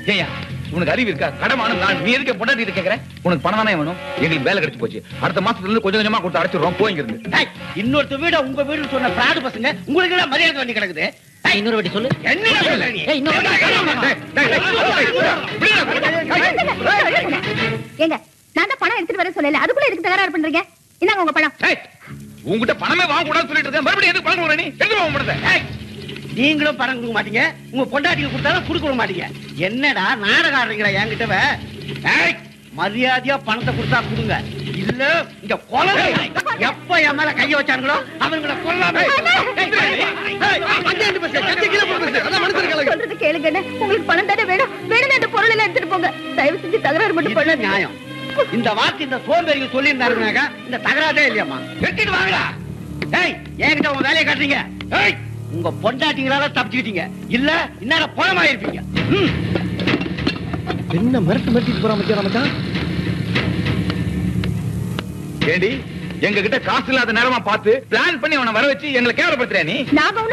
ஏயா உனக்கு அறிவு இருக்கா கடமான நான் நீ எதுக்கு பொண்டாட்டி கேக்குறேன் உனக்கு பணம் தானே வேணும் எங்களுக்கு வேலை கிடைச்சு போச்சு அடுத்த மாசத்துல இருந்து கொஞ்சம் கொஞ்சமா கொடுத்து அடைச்சிடுறோம் போய் இங்க இருந்து டேய், இன்னொருத்த வீட உங்க வீடு சொன்ன பிராடு பசங்க உங்களுக்கு எல்லாம் மரியாதை பண்ணி கிடக்குது டேய், இன்னொரு வாட்டி சொல்லு என்ன சொல்ற நீ? ஏய், இன்னொரு வாட்டி சொல்லு. டேய், டேய், டேய், விடுடா. ஏங்க நான் தான் பணம் எடுத்துட்டு வர சொல்லல அதுக்குள்ள எதுக்கு தகராறு பண்றீங்க இந்தாங்க உங்க பணம் டேய், உன்கிட்ட பணமே வாங்க கூடாதுன்னு சொல்லிட்டு இருக்கேன் மறுபடியும் எதுக்கு பணம் கொடுக்குற நீ எங்க போக மாட்டேன் டேய், நீங்களும் பணம் கொடுக்க மாட்டீங்க உங்க பொண்டாட்டிக்கு கொடுத்தாலும் கொடுக்க விட மாட்டீங்க என்னடா நாடகம் ஆடுறீங்களா என்கிட்ட டேய், மரியாதையா பணத்தை கொடுத்தா கொடுங்க இல்ல இங்க கொலை எப்ப என் மேல கைய வச்சானுங்களோ அவங்கள கொல்லாம சொல்றது கேளுங்க உங்களுக்கு பணம் தானே வேணும் வேணும் அந்த பொருள் எல்லாம் எடுத்துட்டு போங்க தயவு செஞ்சு தகராறு மட்டும் இது பண்ணாதீங்க நியாயம் இந்த வார்த்தை இந்த சோம்பேறிங்க சொல்லி இருந்தாருனாக்கா இந்த தகராதே இல்லையாம்மா வெட்டிட்டு வாங்கடா ஏய் என்கிட்ட உங்க வேலையை காட்டுறீங்க ஏய் உங்க பொண்டாட்டிங்களால தப்பிச்சுக்கிட்டீங்க இல்ல இன்னால பணமாயிருப்பீங்க ம். என்ன மிரட்டு மிரட்டிட்டு போறான் மச்சான் மச்சான் ஏண்டி எங்க கிட்ட காசு இல்லாத நேரமா பார்த்து பிளான் பண்ணி அவனை வர வச்சு எங்களை கேவலப்படுத்துறியா நீ நாங்க ஒண்ணும்